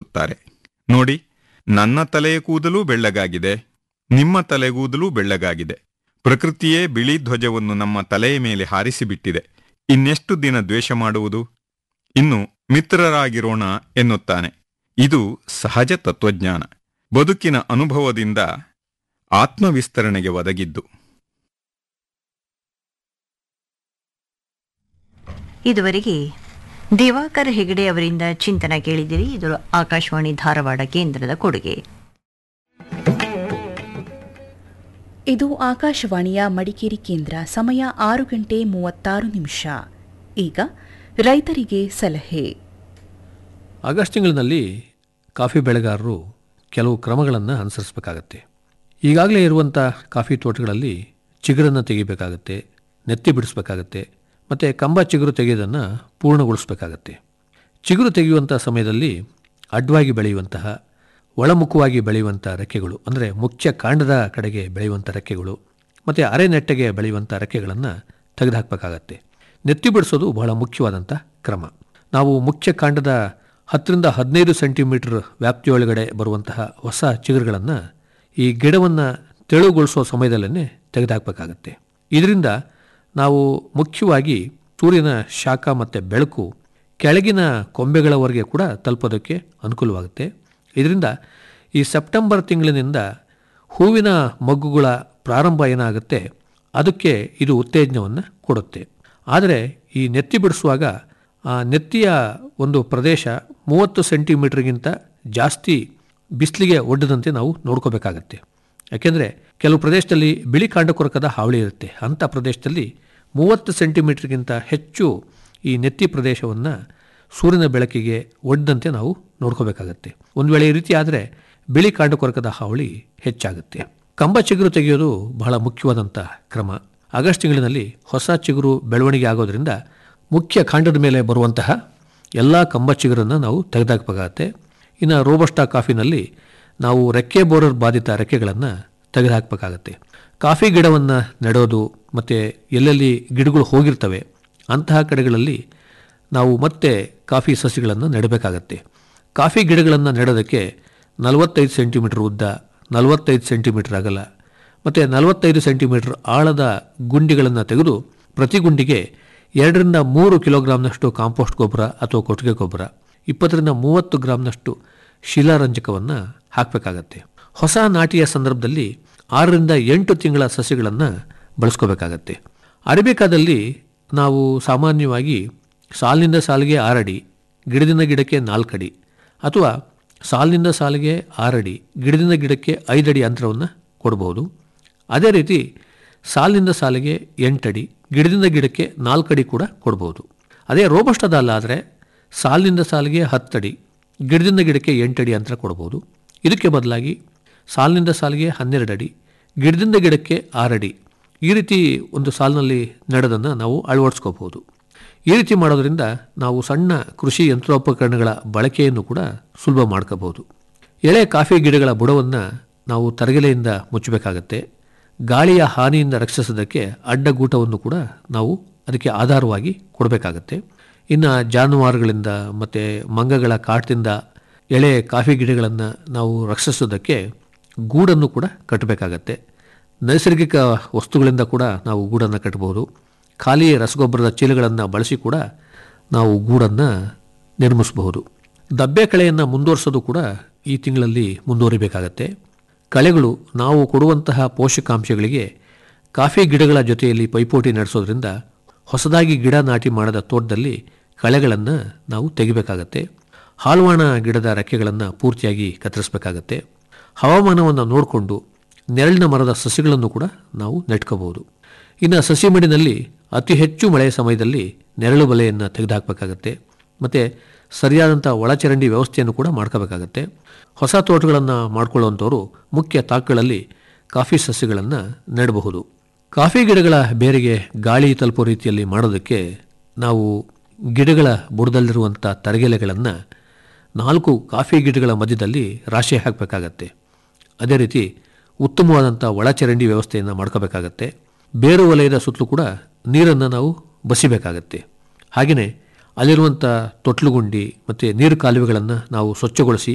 ತೋರಿಸುತ್ತಾರೆ ನೋಡಿ ನನ್ನ ತಲೆಯ ಕೂದಲು ಬೆಳ್ಳಗಾಗಿದೆ ನಿಮ್ಮ ತಲೆಗೂದಲು ಬೆಳ್ಳಗಾಗಿದೆ ಪ್ರಕೃತಿಯೇ ಬಿಳಿ ಧ್ವಜವನ್ನು ನಮ್ಮ ತಲೆಯ ಮೇಲೆ ಹಾರಿಸಿಬಿಟ್ಟಿದೆ ಇನ್ನೆಷ್ಟು ದಿನ ದ್ವೇಷ ಮಾಡುವುದು ಇನ್ನು ಮಿತ್ರರಾಗಿರೋಣ ಎನ್ನುತ್ತಾನೆ ಇದು ಸಹಜ ತತ್ವಜ್ಞಾನ ಬದುಕಿನ ಅನುಭವದಿಂದ ಆತ್ಮವಿಸ್ತರಣೆಗೆ ಒದಗಿದ್ದು ಇದುವರೆಗೆ ದಿವಾಕರ್ ಹೆಗಡೆ ಅವರಿಂದ ಚಿಂತನ ಕೇಳಿದಿರಿ ಇದು ಆಕಾಶವಾಣಿ ಧಾರವಾಡ ಕೇಂದ್ರದ ಕೊಡುಗೆ ಇದು ಆಕಾಶವಾಣಿಯ ಮಡಿಕೇರಿ ಕೇಂದ್ರ ಸಮಯ ಆರು ಗಂಟೆ ಮೂವತ್ತಾರು ನಿಮಿಷ ಈಗ ರೈತರಿಗೆ ಸಲಹೆ ಆಗಸ್ಟ್ ತಿಂಗಳಿನಲ್ಲಿ ಕಾಫಿ ಬೆಳೆಗಾರರು ಕೆಲವು ಕ್ರಮಗಳನ್ನು ಅನುಸರಿಸಬೇಕಾಗತ್ತೆ ಈಗಾಗಲೇ ಇರುವಂಥ ಕಾಫಿ ತೋಟಗಳಲ್ಲಿ ಚಿಗುರನ್ನು ತೆಗಿಬೇಕಾಗತ್ತೆ ನೆತ್ತಿ ಬಿಡಿಸ್ಬೇಕಾಗತ್ತೆ ಮತ್ತು ಕಂಬ ಚಿಗುರು ತೆಗೆಯೋದನ್ನು ಪೂರ್ಣಗೊಳಿಸಬೇಕಾಗತ್ತೆ ಚಿಗುರು ತೆಗೆಯುವಂಥ ಸಮಯದಲ್ಲಿ ಅಡ್ಡವಾಗಿ ಬೆಳೆಯುವಂತಹ ಒಳಮುಖವಾಗಿ ಬೆಳೆಯುವಂಥ ರೆಕ್ಕೆಗಳು ಅಂದರೆ ಮುಖ್ಯ ಕಾಂಡದ ಕಡೆಗೆ ಬೆಳೆಯುವಂಥ ರೆಕ್ಕೆಗಳು ಮತ್ತು ಅರೆ ನೆಟ್ಟಗೆ ಬೆಳೆಯುವಂಥ ರೆಕ್ಕೆಗಳನ್ನು ತೆಗೆದುಹಾಕಬೇಕಾಗತ್ತೆ ನೆತ್ತಿ ಬಿಡಿಸೋದು ಬಹಳ ಮುಖ್ಯವಾದಂಥ ಕ್ರಮ ನಾವು ಮುಖ್ಯ ಕಾಂಡದ ಹತ್ತರಿಂದ ಹದಿನೈದು ಸೆಂಟಿಮೀಟರ್ ವ್ಯಾಪ್ತಿಯೊಳಗಡೆ ಬರುವಂತಹ ಹೊಸ ಚಿಗುರುಗಳನ್ನು ಈ ಗಿಡವನ್ನು ತೆಳುಗೊಳಿಸುವ ಸಮಯದಲ್ಲೇ ತೆಗೆದುಹಾಕಬೇಕಾಗತ್ತೆ ಇದರಿಂದ ನಾವು ಮುಖ್ಯವಾಗಿ ಸೂರ್ಯನ ಶಾಖ ಮತ್ತು ಬೆಳಕು ಕೆಳಗಿನ ಕೊಂಬೆಗಳವರೆಗೆ ಕೂಡ ತಲುಪೋದಕ್ಕೆ ಅನುಕೂಲವಾಗುತ್ತೆ ಇದರಿಂದ ಈ ಸೆಪ್ಟೆಂಬರ್ ತಿಂಗಳಿನಿಂದ ಹೂವಿನ ಮಗ್ಗುಗಳ ಪ್ರಾರಂಭ ಏನಾಗುತ್ತೆ ಅದಕ್ಕೆ ಇದು ಉತ್ತೇಜನವನ್ನು ಕೊಡುತ್ತೆ ಆದರೆ ಈ ನೆತ್ತಿ ಬಿಡಿಸುವಾಗ ಆ ನೆತ್ತಿಯ ಒಂದು ಪ್ರದೇಶ ಮೂವತ್ತು ಸೆಂಟಿಮೀಟರ್ಗಿಂತ ಜಾಸ್ತಿ ಬಿಸಿಲಿಗೆ ಒಡ್ಡದಂತೆ ನಾವು ನೋಡ್ಕೋಬೇಕಾಗತ್ತೆ ಯಾಕೆಂದರೆ ಕೆಲವು ಪ್ರದೇಶದಲ್ಲಿ ಬಿಳಿ ಕಾಂಡಕೊರಕದ ಹಾವಳಿ ಇರುತ್ತೆ ಅಂಥ ಪ್ರದೇಶದಲ್ಲಿ ಮೂವತ್ತು ಸೆಂಟಿಮೀಟರ್ಗಿಂತ ಹೆಚ್ಚು ಈ ನೆತ್ತಿ ಪ್ರದೇಶವನ್ನು ಸೂರ್ಯನ ಬೆಳಕಿಗೆ ಒಡ್ಡಂತೆ ನಾವು ನೋಡ್ಕೋಬೇಕಾಗತ್ತೆ ಒಂದು ವೇಳೆ ಈ ರೀತಿ ಆದರೆ ಬಿಳಿ ಕಾಂಡಕೊರಕದ ಹಾವಳಿ ಹೆಚ್ಚಾಗುತ್ತೆ ಕಂಬ ಚಿಗುರು ತೆಗೆಯೋದು ಬಹಳ ಮುಖ್ಯವಾದಂಥ ಕ್ರಮ ಆಗಸ್ಟ್ ತಿಂಗಳಿನಲ್ಲಿ ಹೊಸ ಚಿಗುರು ಬೆಳವಣಿಗೆ ಆಗೋದ್ರಿಂದ ಮುಖ್ಯ ಕಾಂಡದ ಮೇಲೆ ಬರುವಂತಹ ಎಲ್ಲ ಕಂಬ ಚಿಗುರನ್ನು ನಾವು ತೆಗೆದುಹಾಕಬೇಕಾಗತ್ತೆ ಇನ್ನು ರೋಬಸ್ಟಾ ಕಾಫಿನಲ್ಲಿ ನಾವು ರೆಕ್ಕೆ ಬೋರರ್ ಬಾಧಿತ ರೆಕ್ಕೆಗಳನ್ನು ತೆಗೆದುಹಾಕಬೇಕಾಗತ್ತೆ ಕಾಫಿ ಗಿಡವನ್ನು ನೆಡೋದು ಮತ್ತು ಎಲ್ಲೆಲ್ಲಿ ಗಿಡಗಳು ಹೋಗಿರ್ತವೆ ಅಂತಹ ಕಡೆಗಳಲ್ಲಿ ನಾವು ಮತ್ತೆ ಕಾಫಿ ಸಸಿಗಳನ್ನು ನೆಡಬೇಕಾಗತ್ತೆ ಕಾಫಿ ಗಿಡಗಳನ್ನು ನೆಡೋದಕ್ಕೆ ನಲವತ್ತೈದು ಸೆಂಟಿಮೀಟರ್ ಉದ್ದ ನಲವತ್ತೈದು ಸೆಂಟಿಮೀಟರ್ ಅಗಲ ಮತ್ತು ನಲವತ್ತೈದು ಸೆಂಟಿಮೀಟರ್ ಆಳದ ಗುಂಡಿಗಳನ್ನು ತೆಗೆದು ಪ್ರತಿ ಗುಂಡಿಗೆ ಎರಡರಿಂದ ಮೂರು ಕಿಲೋಗ್ರಾಮ್ನಷ್ಟು ಕಾಂಪೋಸ್ಟ್ ಗೊಬ್ಬರ ಅಥವಾ ಕೊಟ್ಟಿಗೆ ಗೊಬ್ಬರ ಇಪ್ಪತ್ತರಿಂದ ಮೂವತ್ತು ಗ್ರಾಮ್ನಷ್ಟು ಶಿಲಾರಂಜಕವನ್ನು ಹಾಕಬೇಕಾಗತ್ತೆ ಹೊಸ ನಾಟಿಯ ಸಂದರ್ಭದಲ್ಲಿ ಆರರಿಂದ ಎಂಟು ತಿಂಗಳ ಸಸಿಗಳನ್ನು ಬಳಸ್ಕೋಬೇಕಾಗತ್ತೆ ಅರೇಬಿಕಾದಲ್ಲಿ ನಾವು ಸಾಮಾನ್ಯವಾಗಿ ಸಾಲಿನಿಂದ ಸಾಲಿಗೆ ಆರಡಿ ಗಿಡದಿಂದ ಗಿಡಕ್ಕೆ ನಾಲ್ಕಡಿ ಅಥವಾ ಸಾಲಿನಿಂದ ಸಾಲಿಗೆ ಆರಡಿ ಗಿಡದಿಂದ ಗಿಡಕ್ಕೆ ಐದಡಿ ಅಂತರವನ್ನು ಕೊಡಬಹುದು ಅದೇ ರೀತಿ ಸಾಲಿನಿಂದ ಸಾಲಿಗೆ ಎಂಟಡಿ ಗಿಡದಿಂದ ಗಿಡಕ್ಕೆ ನಾಲ್ಕಡಿ ಕೂಡ ಕೊಡ್ಬೋದು ಅದೇ ರೋಬಸ್ಟದಲ್ಲ ಆದರೆ ಸಾಲಿನಿಂದ ಸಾಲಿಗೆ ಹತ್ತಡಿ ಗಿಡದಿಂದ ಗಿಡಕ್ಕೆ ಎಂಟಡಿ ಅಂತರ ಕೊಡ್ಬೋದು ಇದಕ್ಕೆ ಬದಲಾಗಿ ಸಾಲಿನಿಂದ ಸಾಲಿಗೆ ಹನ್ನೆರಡು ಅಡಿ ಗಿಡದಿಂದ ಗಿಡಕ್ಕೆ ಆರಡಿ ಈ ರೀತಿ ಒಂದು ಸಾಲಿನಲ್ಲಿ ನೆಡೋದನ್ನು ನಾವು ಅಳವಡಿಸ್ಕೋಬಹುದು ಈ ರೀತಿ ಮಾಡೋದರಿಂದ ನಾವು ಸಣ್ಣ ಕೃಷಿ ಯಂತ್ರೋಪಕರಣಗಳ ಬಳಕೆಯನ್ನು ಕೂಡ ಸುಲಭ ಮಾಡ್ಕೋಬಹುದು ಎಳೆ ಕಾಫಿ ಗಿಡಗಳ ಬುಡವನ್ನು ನಾವು ತರಗೆಲೆಯಿಂದ ಮುಚ್ಚಬೇಕಾಗತ್ತೆ ಗಾಳಿಯ ಹಾನಿಯಿಂದ ರಕ್ಷಿಸೋದಕ್ಕೆ ಅಡ್ಡಗೂಟವನ್ನು ಕೂಡ ನಾವು ಅದಕ್ಕೆ ಆಧಾರವಾಗಿ ಕೊಡಬೇಕಾಗತ್ತೆ ಇನ್ನು ಜಾನುವಾರುಗಳಿಂದ ಮತ್ತು ಮಂಗಗಳ ಕಾಟದಿಂದ ಎಳೆ ಕಾಫಿ ಗಿಡಗಳನ್ನು ನಾವು ರಕ್ಷಿಸೋದಕ್ಕೆ ಗೂಡನ್ನು ಕೂಡ ಕಟ್ಟಬೇಕಾಗತ್ತೆ ನೈಸರ್ಗಿಕ ವಸ್ತುಗಳಿಂದ ಕೂಡ ನಾವು ಗೂಡನ್ನು ಕಟ್ಟಬಹುದು ಖಾಲಿ ರಸಗೊಬ್ಬರದ ಚೀಲಗಳನ್ನು ಬಳಸಿ ಕೂಡ ನಾವು ಗೂಡನ್ನು ನಿರ್ಮಿಸಬಹುದು ದಬ್ಬೆ ಕಳೆಯನ್ನು ಮುಂದುವರಿಸೋದು ಕೂಡ ಈ ತಿಂಗಳಲ್ಲಿ ಮುಂದುವರಿಬೇಕಾಗತ್ತೆ ಕಳೆಗಳು ನಾವು ಕೊಡುವಂತಹ ಪೋಷಕಾಂಶಗಳಿಗೆ ಕಾಫಿ ಗಿಡಗಳ ಜೊತೆಯಲ್ಲಿ ಪೈಪೋಟಿ ನಡೆಸೋದ್ರಿಂದ ಹೊಸದಾಗಿ ಗಿಡ ನಾಟಿ ಮಾಡದ ತೋಟದಲ್ಲಿ ಕಳೆಗಳನ್ನು ನಾವು ತೆಗಿಬೇಕಾಗತ್ತೆ ಹಾಲ್ವಾಣ ಗಿಡದ ರೆಕ್ಕೆಗಳನ್ನು ಪೂರ್ತಿಯಾಗಿ ಕತ್ತರಿಸಬೇಕಾಗತ್ತೆ ಹವಾಮಾನವನ್ನು ನೋಡಿಕೊಂಡು ನೆರಳಿನ ಮರದ ಸಸಿಗಳನ್ನು ಕೂಡ ನಾವು ನೆಟ್ಕೋಬಹುದು ಇನ್ನು ಸಸಿ ಮಡಿನಲ್ಲಿ ಅತಿ ಹೆಚ್ಚು ಮಳೆಯ ಸಮಯದಲ್ಲಿ ನೆರಳು ಬಲೆಯನ್ನು ತೆಗೆದುಹಾಕಬೇಕಾಗತ್ತೆ ಮತ್ತು ಸರಿಯಾದಂಥ ಒಳಚರಂಡಿ ವ್ಯವಸ್ಥೆಯನ್ನು ಕೂಡ ಮಾಡ್ಕೋಬೇಕಾಗತ್ತೆ ಹೊಸ ತೋಟಗಳನ್ನು ಮಾಡ್ಕೊಳ್ಳುವಂಥವರು ಮುಖ್ಯ ತಾಕುಗಳಲ್ಲಿ ಕಾಫಿ ಸಸ್ಯಗಳನ್ನು ನೆಡಬಹುದು ಕಾಫಿ ಗಿಡಗಳ ಬೇರಿಗೆ ಗಾಳಿ ತಲುಪೋ ರೀತಿಯಲ್ಲಿ ಮಾಡೋದಕ್ಕೆ ನಾವು ಗಿಡಗಳ ಬುಡದಲ್ಲಿರುವಂಥ ತರಗೆಲೆಗಳನ್ನು ನಾಲ್ಕು ಕಾಫಿ ಗಿಡಗಳ ಮಧ್ಯದಲ್ಲಿ ರಾಶಿ ಹಾಕಬೇಕಾಗತ್ತೆ ಅದೇ ರೀತಿ ಉತ್ತಮವಾದಂಥ ಒಳಚರಂಡಿ ವ್ಯವಸ್ಥೆಯನ್ನು ಮಾಡ್ಕೋಬೇಕಾಗತ್ತೆ ಬೇರು ವಲಯದ ಸುತ್ತಲೂ ಕೂಡ ನೀರನ್ನು ನಾವು ಬಸಿಬೇಕಾಗತ್ತೆ ಹಾಗೆಯೇ ಅಲ್ಲಿರುವಂಥ ತೊಟ್ಲುಗುಂಡಿ ಮತ್ತು ನೀರು ಕಾಲುವೆಗಳನ್ನು ನಾವು ಸ್ವಚ್ಛಗೊಳಿಸಿ